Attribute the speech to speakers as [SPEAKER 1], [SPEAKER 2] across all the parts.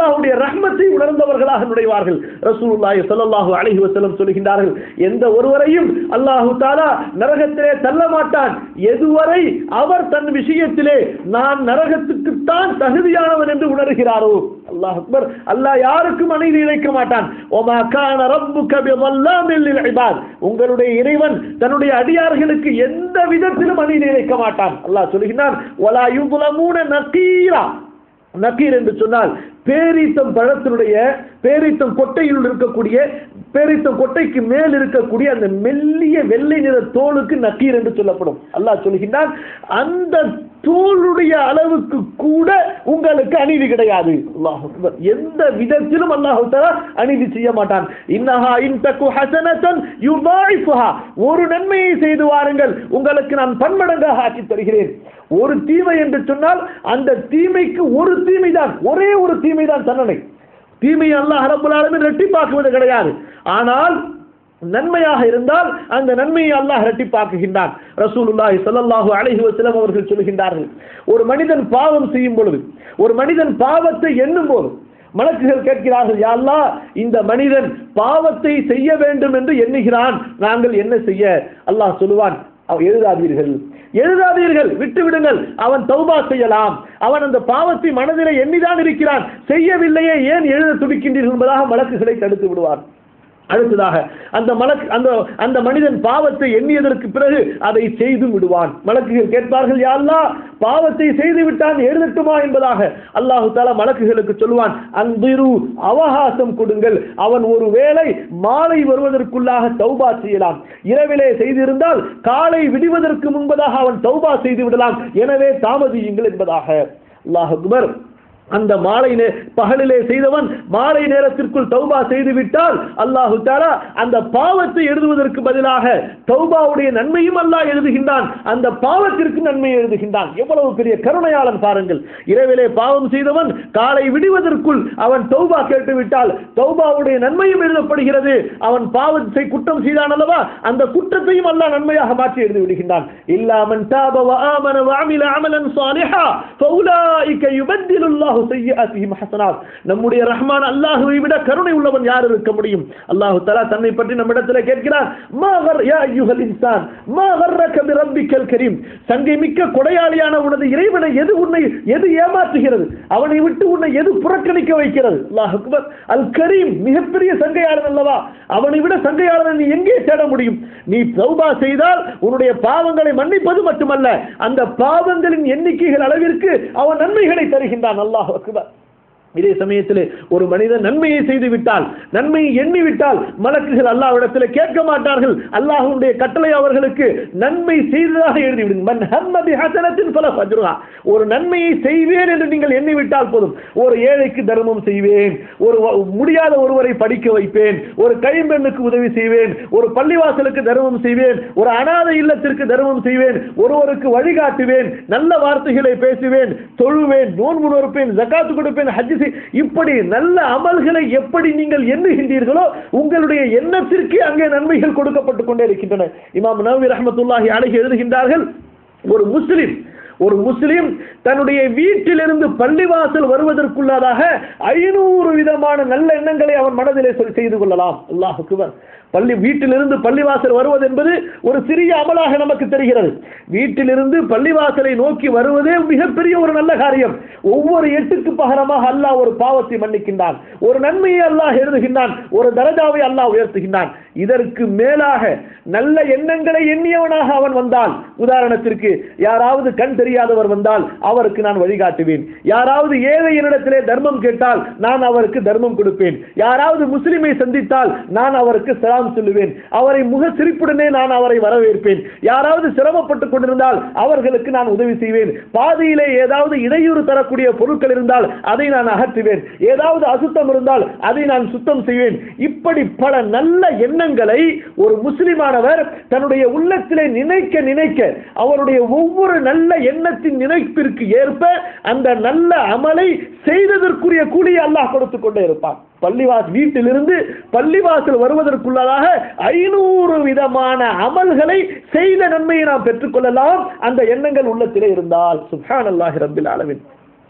[SPEAKER 1] அல்லாஹ்வுடைய ரஹ்மத்தை உணர்ந்தவர்களாக நுழைவார்கள் ரசூலுல்லாஹி ஸல்லல்லாஹு அலைஹி வஸல்லம் சொல்கின்றார்கள் எந்த ஒருவரையும் அல்லாஹு தாலா நரகத்திலே தள்ள மாட்டான் எதுவரை அவர் தன் விஷயத்திலே நான் நரகத்துக்குத்தான் தகுதியானவன் என்று உணர்கிறாரோ அல்லாஹ் அக்பர் அல்லாஹ் யாருக்கும் அநீதி இழைக்க மாட்டான் ஒமா கான ரப்புக பிظلامில் லில்இபாத் உங்களுடைய இறைவன் தன்னுடைய அடியார்களுக்கு எந்த விதத்திலும் அநீதி இழைக்க மாட்டான் அல்லாஹ் சொல்கிறான் வலா யுظلمون நகீரா நக்கீர் என்று சொன்னால் பேரீத்தம் பழத்தினுடைய பேரீத்தம் கொட்டையில் இருக்கக்கூடிய பேரீத்தம் கொட்டைக்கு மேல் இருக்கக்கூடிய அந்த மெல்லிய வெள்ளை நிற தோலுக்கு நக்கீர் என்று சொல்லப்படும் அல்லாஹ் சொல்கின்றான் அந்த தோளுடைய அளவுக்கு கூட உங்களுக்கு அநீதி கிடையாது அல்லாஹ் அக்பர். எந்த விதத்திலும் அல்லாஹு தஆலா அநீதி செய்ய மாட்டான் இன்னஹா இன் தகு ஹஸனத்தன் யுதாயிஃபுஹா ஒரு நன்மையை செய்து வாருங்கள் உங்களுக்கு நான் பன்மடங்காக ஆக்கி தருகிறேன் ஒரு தீமை என்று சொன்னால் அந்த தீமைக்கு ஒரு தீமை தான் ஒரே ஒரு தீமை தான் தண்டனை தீமையை அல்லாஹ் ரப்பல் ஆலமீன் ரெட்டிப்பாக்குவது கிடையாது ஆனால் நன்மையாக இருந்தால் அந்த நன்மையை அல்லாஹ் இரட்டிப்பாக்குகின்றான் ரசூலுல்லாஹி ஸல்லல்லாஹு அலைஹி வஸல்லம் அவர்கள் சொல்கின்றார்கள் ஒரு மனிதன் பாவம் செய்யும் பொழுது ஒரு மனிதன் பாவத்தை எண்ணும் போது மலக்குகள் கேட்கிறார்கள் யா அல்லாஹ் இந்த மனிதன் பாவத்தை செய்ய வேண்டும் என்று எண்ணுகிறான் நாங்கள் என்ன செய்ய அல்லாஹ் சொல்லுவான் அவ- எழுதாதீர்கள் எழுதாதீர்கள் விட்டு விடுங்கள் அவன் தௌபா செய்யலாம் அவன் அந்த பாவத்தை மனதிலே எண்ணிதான் இருக்கிறான் செய்யவில்லையே ஏன் எழுத துடிக்கின்றீர்கள் என்பதாக மலக்குகளை தடுத்து விடுவார் அடுத்ததாக அந்த மலக்கு அந்த அந்த மனிதன் பாவத்தை எண்ணியதற்கு பிறகு அதை செய்து விடுவான் மலக்குகள் கேட்பார்கள் யா அல்லாஹ் பாவத்தை செய்து விட்டான் எழுதட்டுமா என்பதாக அல்லாஹு தாலா மலக்குகளுக்கு சொல்லுவான் அன்பிரு அவகாசம் கொடுங்கள் அவன் ஒரு வேளை மாலை வருவதற்குள்ளாக தௌபா செய்யலாம் இரவிலே செய்திருந்தால் காலை விடுவதற்கு முன்பதாக அவன் தௌபா செய்து விடலாம் எனவே தாமதியுங்கள் என்பதாக அல்லாஹ் அக்பர் அந்த மாலை நே பகலிலே செய்தவன் மாலை நேரத்திற்குள் தௌபா செய்து விட்டால் அல்லாஹு தாலா அந்த பாவத்தை எழுதுவதற்கு பதிலாக தௌபாவுடைய நன்மையும் அல்லாஹ் எழுதுகின்றான் அந்த பாவத்திற்கு நன்மை எழுதுகின்றான் எவ்வளவு பெரிய கருணையாளன் பாருங்கள் இரவிலே பாவம் செய்தவன் காலை விடுவதற்குள் அவன் தௌபா கேட்டு விட்டால் தௌபாவுடைய நன்மையும் எழுதப்படுகிறது அவன் பாவத்தை குற்றம் செய்தான் அல்லவா அந்த குற்றத்தையும் அல்லாஹ் நன்மையாக மாற்றி எழுதி விடுகின்றான் இல்லாமன் தாப وآمن وعمل عملا صالحا فأولئك يبدل الله سيئاتهم حسنات நம்முடைய ரஹ்மான் அல்லாஹ்வை விட கருணை உள்ளவன் யார் இருக்க முடியும் அல்லாஹ் தஆலா தன்னை பற்றி நம்மிடத்தில் கேட்கிறார் மா கர் யா அய்யுஹல் இன்சான் மா கர்ரக பிரப்பிக்கல் கரீம் சங்கை மிக்க கொடையாளியான உனது இறைவனை எது உன்னை எது ஏமாற்றுகிறது அவனை விட்டு உன்னை எது புறக்கணிக்க வைக்கிறது அல்லாஹ் அக்பர் அல் கரீம் மிகப்பெரிய சங்கையாளன் அல்லவா அவனை விட சங்கையாளனை நீ எங்கே தேட முடியும் நீ தௌபா செய்தால் உன்னுடைய பாவங்களை மன்னிப்பது மட்டுமல்ல அந்த பாவங்களின் எண்ணிக்கைகள் அளவிற்கு அவன் நன்மைகளை தருகின்றான் அல்லாஹ் அக்பர் இதே சமயத்திலே ஒரு மனிதன் நன்மையை செய்து விட்டால் நன்மையை எண்ணி விட்டால் மலக்குகள் அல்லாஹ்விடத்தில் கேட்க மாட்டார்கள் அல்லாஹ்வுடைய கட்டளை அவர்களுக்கு நன்மை செய்ததாக எழுதிவிடுங்க மன் ஹம்ம பிஹஸனத்தின் ஃபலஹு அஜ்ருஹா ஒரு நன்மையை செய்வேன் என்று நீங்கள் எண்ணி விட்டால் போதும் ஒரு ஏழைக்கு தர்மம் செய்வேன் ஒரு வ- முடியாத ஒருவரை படிக்க வைப்பேன் ஒரு கைம்பெண்ணுக்கு உதவி செய்வேன் ஒரு பள்ளிவாசலுக்கு தர்மம் செய்வேன் ஒரு அனாதை இல்லத்திற்கு தர்மம் செய்வேன் ஒருவருக்கு வழிகாட்டுவேன் நல்ல வார்த்தைகளை பேசுவேன் தொழுவேன் நோன்பு நோற்பேன் ஜகாத்து கொடுப்பேன் ஹஜ் செய்- இப்படி நல்ல அமல்களை எப்படி நீங்கள் எண்ணுகின்றீர்களோ உங்களுடைய எண்ணத்திற்கு அங்கே நன்மைகள் கொடுக்கப்பட்டு கொண்டே இருக்கின்றன இமாம் நவவி ரஹமத்துல்லாஹி அழகி எழுதுகின்றார்கள் ஒரு முஸ்லிம் ஒரு முஸ்லிம் தன்னுடைய வீட்டிலிருந்து பள்ளிவாசல் வருவதற்குள்ளதாக ஐநூறு விதமான நல்ல எண்ணங்களை அவன் மனதிலே சொல் செய்து கொள்ளலாம் அல்லாஹ் அக்பர் பள்ளி வீட்டிலிருந்து பள்ளிவாசல் வருவது என்பது ஒரு சிறிய அமலாக நமக்கு தெரிகிறது வீட்டிலிருந்து பள்ளிவாசலை நோக்கி வருவதே மிகப்பெரிய ஒரு நல்ல காரியம் ஒவ்வொரு எட்டுக்கு பகரமாக அல்லாஹ் ஒரு பாவத்தை மன்னிக்கின்றான் ஒரு நன்மையை அல்லாஹ் எழுதுகின்றான் ஒரு தரஜாவை அல்லாஹ் உயர்த்துகின்றான் இதற்கு மேலாக நல்ல எண்ணங்களை எண்ணியவனாக அவன் வந்தால் உதாரணத்திற்கு யாராவது கண் தெரியாதவர் வந்தால் அவருக்கு நான் வழிகாட்டுவேன் யாராவது ஏழை என்னிடத்திலே தர்மம் கேட்டால் நான் அவருக்கு தர்மம் கொடுப்பேன் யாராவது முஸ்லிமை சந்தித்தால் நான் அவருக்கு சலாம் சொல்லுவேன் அவரை முக சிரிப்புடனே நான் அவரை வரவேற்பேன் யாராவது சிரமப்பட்டுக் கொண்டிருந்தால் அவர்களுக்கு நான் உதவி செய்வேன் பாதையிலே ஏதாவது இடையூறு தரக்கூடிய பொருட்கள் இருந்தால் அதை நான் அகற்றுவேன் ஏதாவது அசுத்தம் இருந்தால் அதை நான் சுத்தம் செய்வேன் இப்படி பல நல்ல எண்ணங்களை ஒரு முஸ்லிமானவர் தன்னுடைய உள்ளத்திலே நினைக்க நினைக்க அவருடைய ஒவ்வொரு நல்ல எண்ணத்தின் நினைப்பிற்கு ஏற்ப அந்த நல்ல அமலை செய்ததற்குரிய கூலியை அல்லாஹ் கொடுத்து கொண்டே இருப்பான் பள்ளிவாஸ் வீட்டிலிருந்து பள்ளிவாசல் வருவதற்குள்ளதாக ஐநூறு விதமான அமல்களை செய்த நன்மையை நாம் பெற்றுக்கொள்ளலாம் அந்த எண்ணங்கள் உள்ளத்திலே இருந்தால் சுப்ஹான் அல்லாஹி ரபில் ஆலமின்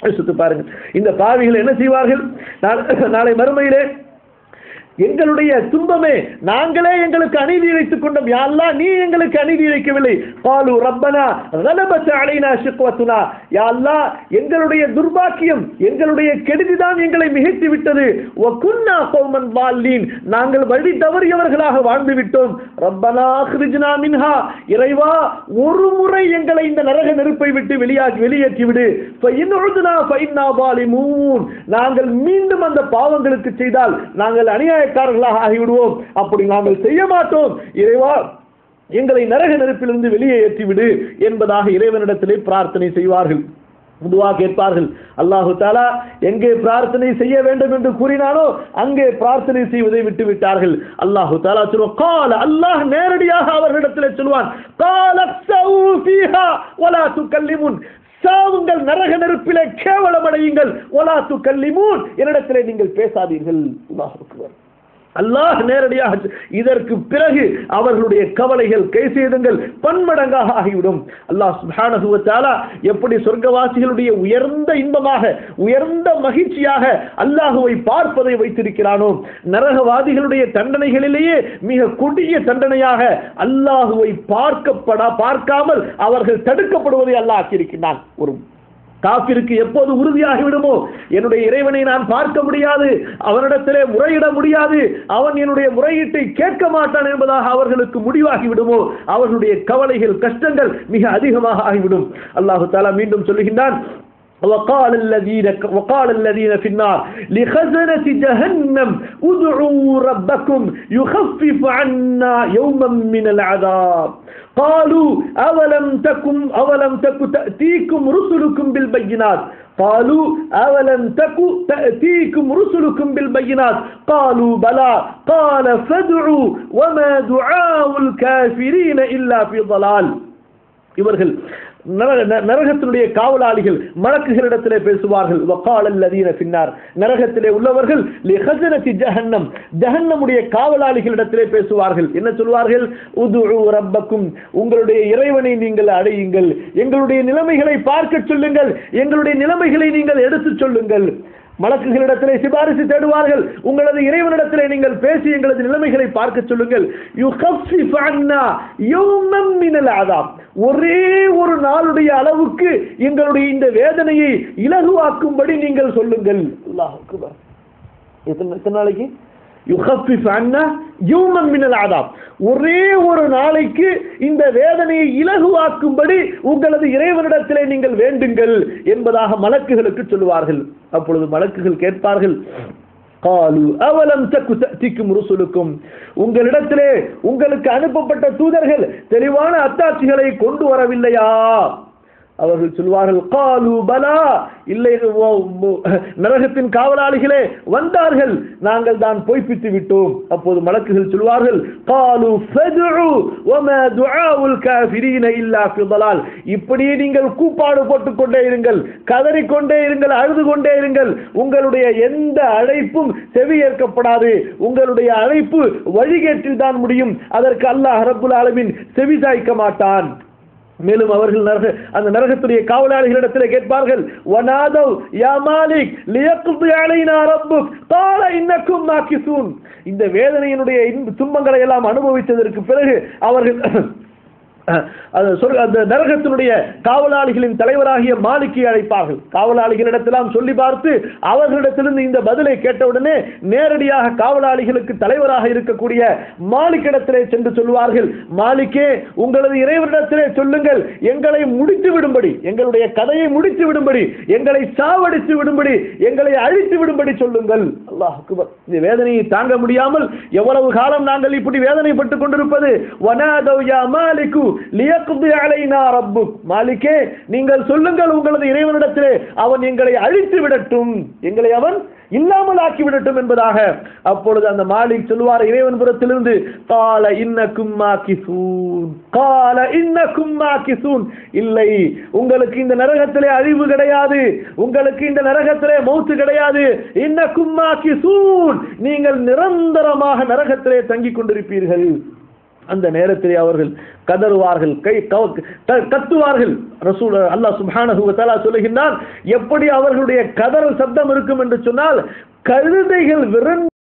[SPEAKER 1] யோசித்து பாருங்கள் இந்த பாவிகள் என்ன செய்வார்கள் நாளை- நாளை மறுமையிலே எங்களுடைய துன்பமே நாங்களே எங்களுக்கு அநீதி இழைத்துக் கொண்டோம் யா அல்லாஹ் நீ எங்களுக்கு அநீதி இழைக்கவில்லை பாலு ரப்பனா கலபத் அலைனா ஷிக்வத்துனா யா அல்லாஹ் எங்களுடைய துர்பாக்கியம் எங்களுடைய கெடுதிதான் எங்களை மிகைத்து விட்டது வ குன்னா கௌமன் வால்லீன் நாங்கள் வழி தவறியவர்களாக வாழ்ந்து விட்டோம் ரப்பனா அக்ரிஜ்னா மின்ஹா இறைவா ஒரு முறை எங்களை இந்த நரக நெருப்பை விட்டு வெளியாகி வெளியேற்றி விடு ஃபஇன் உதுனா ஃபஇன்னா வாலிமூன் நாங்கள் மீண்டும் அந்த பாவங்களுக்கு செய்தால் நாங்கள் அநியாயக்காரர்களாக ஆகிவிடுவோம் அப்படி நாங்கள் செய்ய மாட்டோம் இறைவா எங்களை நரக நெருப்பிலிருந்து வெளியே ஏற்றிவிடு என்பதாக இறைவனிடத்திலே பிரார்த்தனை செய்வார்கள் துவா கேட்பார்கள் அல்லாஹு தாலா எங்கே பிரார்த்தனை செய்ய வேண்டும் என்று கூறினானோ அங்கே பிரார்த்தனை செய்வதை விட்டு விட்டார்கள் அல்லாஹு தாலா சொல்லுவான் கால அல்லாஹ் நேரடியாக அவர்களிடத்தில் சொல்வான் கால ஃபீஹா வலா துக்கல்லிமுன் சாவுங்கள் நரக நெருப்பிலே கேவலமடையுங்கள் ஒலா துக்கல்லிமூன் என்னிடத்திலே நீங்கள் பேசாதீர்கள் அல்லாஹ் அக்பர் அல்லாஹ் நேரடியாக இதற்கு பிறகு அவர்களுடைய கவலைகள் கைசேதங்கள் பன்மடங்காக ஆகிவிடும் அல்லாஹ் சுப்ஹானஹு வ தஆலா எப்படி சொர்க்கவாசிகளுடைய உயர்ந்த இன்பமாக உயர்ந்த மகிழ்ச்சியாக அல்லாஹுவை பார்ப்பதை வைத்திருக்கிறானோ நரகவாதிகளுடைய தண்டனைகளிலேயே மிக கொடிய தண்டனையாக அல்லாஹுவை பார்க்கப்படா பார்க்காமல் அவர்கள் தடுக்கப்படுவதை அல்லாஹ் ஆக்கியிருக்கிறான் ஒரு காப்பிற்கு எப்போது உறுதியாகி விடுமோ என்னுடைய இறைவனை நான் பார்க்க முடியாது அவனிடத்திலே முறையிட முடியாது அவன் என்னுடைய முறையீட்டை கேட்க மாட்டான் என்பதாக அவர்களுக்கு முடிவாகி விடுமோ அவர்களுடைய கவலைகள் கஷ்டங்கள் மிக அதிகமாக ஆகிவிடும் அல்லாஹு தாலா மீண்டும் சொல்லுகின்றான் وقال الذين وقال الذين في النار لخزنة جهنم ادعوا ربكم يخفف عنا يوما من العذاب قالوا أولم تكن أولم تك تأتيكم رسلكم بالبينات قالوا أولم تك تأتيكم رسلكم بالبينات قالوا بلى قال فادعوا وما دعاء الكافرين إلا في ضلال இவர்கள் நரக- ந- நரகத்தினுடைய காவலாளிகள் மலக்குகளிடத்திலே பேசுவார்கள் வக்கால் அல்லதீன பின்னார் நரகத்திலே உள்ளவர்கள் லிஹஸனத்தி ஜஹன்னம் ஜஹன்னமுடைய காவலாளிகளிடத்திலே பேசுவார்கள் என்ன சொல்வார்கள் உதுஉ ரப்பக்கும் உங்களுடைய இறைவனை நீங்கள் அடையுங்கள் எங்களுடைய நிலைமைகளை பார்க்க சொல்லுங்கள் எங்களுடைய நிலைமைகளை நீங்கள் எடுத்துச் சொல்லுங்கள் மலக்குகளிடத்திலே சிபாரிசு தேடுவார்கள் உங்களது இறைவனிடத்திலே நீங்கள் பேசி எங்களது நிலைமைகளை பார்க்க சொல்லுங்கள் யுகஃபிஃப் அன்னா யௌமம் மினல் அதாப் ஒரே ஒரு நாளுடைய அளவுக்கு எங்களுடைய இந்த வேதனையை இலகுவாக்கும்படி நீங்கள் சொல்லுங்கள் அல்லாஹ் அக்பர் எத்தனை எத்தனை நாளைக்கு யுகஃபிஃப் அன்னா யௌமம் மினல் அதாப் ஒரே ஒரு நாளைக்கு இந்த வேதனையை இலகுவாக்கும்படி உங்களது இறைவனிடத்திலே நீங்கள் வேண்டுங்கள் என்பதாக மலக்குகளுக்கு சொல்லுவார்கள் அப்பொழுது மலக்குகள் கேட்பார்கள் காலு அவலம் தக்கு தத்திக்கும் ருசுலுக்கும் உங்களிடத்திலே உங்களுக்கு அனுப்பப்பட்ட தூதர்கள் தெளிவான அத்தாட்சிகளை கொண்டு வரவில்லையா அவர்கள் சொல்வார்கள் காலு பலா இல்லை ஓ- ஓ- நரகத்தின் காவலாளிகளே வந்தார்கள் நாங்கள் தான் பொய்ப்பித்து விட்டோம் அப்போது மலக்குகள் சொல்வார்கள் காலு ஃபதுஉ வமா துஆஉல் காஃபிரீன இல்லா ஃபி ضلال இப்படியே நீங்கள் கூப்பாடு போட்டுக் கொண்டே இருங்கள் கதறிக்கொண்டே இருங்கள் அழுது கொண்டே இருங்கள் உங்களுடைய எந்த அழைப்பும் செவியேற்கப்படாது உங்களுடைய அழைப்பு வழிகேட்டில் தான் முடியும் அதற்கு அல்லாஹ் ரப்புல் ஆலமீன் செவி சாய்க்க மாட்டான் மேலும் அவர்கள் நரக அந்த நரகத்துடைய காவலாளிகளிடத்தில் கேட்பார்கள் வனாதவ் யா மாலிக் லியக்தி அலைனா ரப்புக் قال இன்னக்கும் மாக்கிசூன் இந்த வேதனையினுடைய இன்ப- துன்பங்களை எல்லாம் அனுபவித்ததற்கு பிறகு அவர்கள் அது சொல் அந்த நரகத்தினுடைய காவலாளிகளின் தலைவராகிய மாலிக்கை அழைப்பார்கள் காவலாளிகளிடத்தெல்லாம் சொல்லி பார்த்து அவர்களிடத்திலிருந்து இந்த பதிலை கேட்டவுடனே நேரடியாக காவலாளிகளுக்கு தலைவராக இருக்கக்கூடிய மாலிக்கிடத்திலே சென்று சொல்வார்கள் மாலிக்கே உங்களது இறைவனிடத்திலே சொல்லுங்கள் எங்களை முடித்து விடும்படி எங்களுடைய கதையை முடித்து விடும்படி எங்களை சாவடித்து விடும்படி எங்களை அழித்து விடும்படி சொல்லுங்கள் அல்லாஹ் அக்பர் இந்த வேதனையை தாங்க முடியாமல் எவ்வளவு காலம் நாங்கள் இப்படி வேதனைப்பட்டுக் கொண்டிருப்பது வனாதவ் யா மாலிகு லியக்தி அலைனா ரப்புக் மாலிக்கே நீங்கள் சொல்லுங்கள் உங்களது இறைவனிடத்திலே அவன் எங்களை அழித்து விடட்டும் எங்களை அவன் இல்லாமல் ஆக்கி விடட்டும் என்பதாக அப்பொழுது அந்த மாலிக் சொல்லுவார் இறைவன் புறத்திலிருந்து கால இன்னக்கும் மாக்கிசூன் கால இன்னக்கும் மாக்கிசூன் இல்லை உங்களுக்கு இந்த நரகத்திலே அழிவு கிடையாது உங்களுக்கு இந்த நரகத்திலே மௌத்து கிடையாது இன்னக்கும் மாக்கிசூன் நீங்கள் நிரந்தரமாக நரகத்திலே தங்கிக் கொண்டிருப்பீர்கள் அந்த நேரத்திலே அவர்கள் கதறுவார்கள் கை கவ- க- கத்துவார்கள் ரசூல் அல்லாஹ் சுப்ஹானஹு வ தஆலா சொல்லுகின்றான் எப்படி அவர்களுடைய கதறல் சப்தம் இருக்கும் என்று சொன்னால் கழுதைகள் விரண்டு